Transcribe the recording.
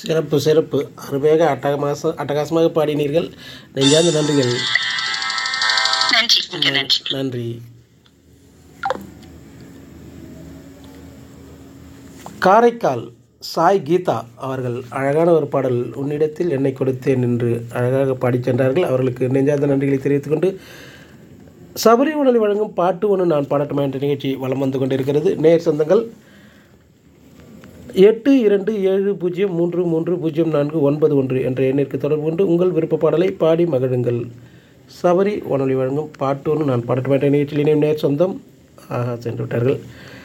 சிறப்பு சிறப்பு அருமையாக அட்டகாச அட்டகாசமாக பாடினீர்கள் நெஞ்சார்ந்த நன்றிகள் நன்றி மிக்க நன்றி நன்றி காரைக்கால் சாய் கீதா அவர்கள் அழகான ஒரு பாடல் உன்னிடத்தில் என்னை கொடுத்தேன் என்று அழகாக பாடிச் சென்றார்கள் அவர்களுக்கு நெஞ்சார்ந்த நன்றிகளை தெரிவித்துக் கொண்டு சபரி உணர்வு வழங்கும் பாட்டு ஒன்று நான் பாடட்டுமா என்ற நிகழ்ச்சி வலம் வந்து கொண்டிருக்கிறது நேர் சொந்தங்கள் எட்டு இரண்டு ஏழு பூஜ்ஜியம் மூன்று மூன்று பூஜ்ஜியம் நான்கு ஒன்பது ஒன்று என்ற எண்ணிற்கு தொடர்பு கொண்டு உங்கள் விருப்ப பாடலை பாடி மகிழுங்கள் சபரி வானொலி வழங்கும் பாட்டு ஒன்று நான் பாடட்டுமா என்ற நிகழ்ச்சியில் இணையும் நேர் சொந்தம் ஆஹா சென்று விட்டார்கள்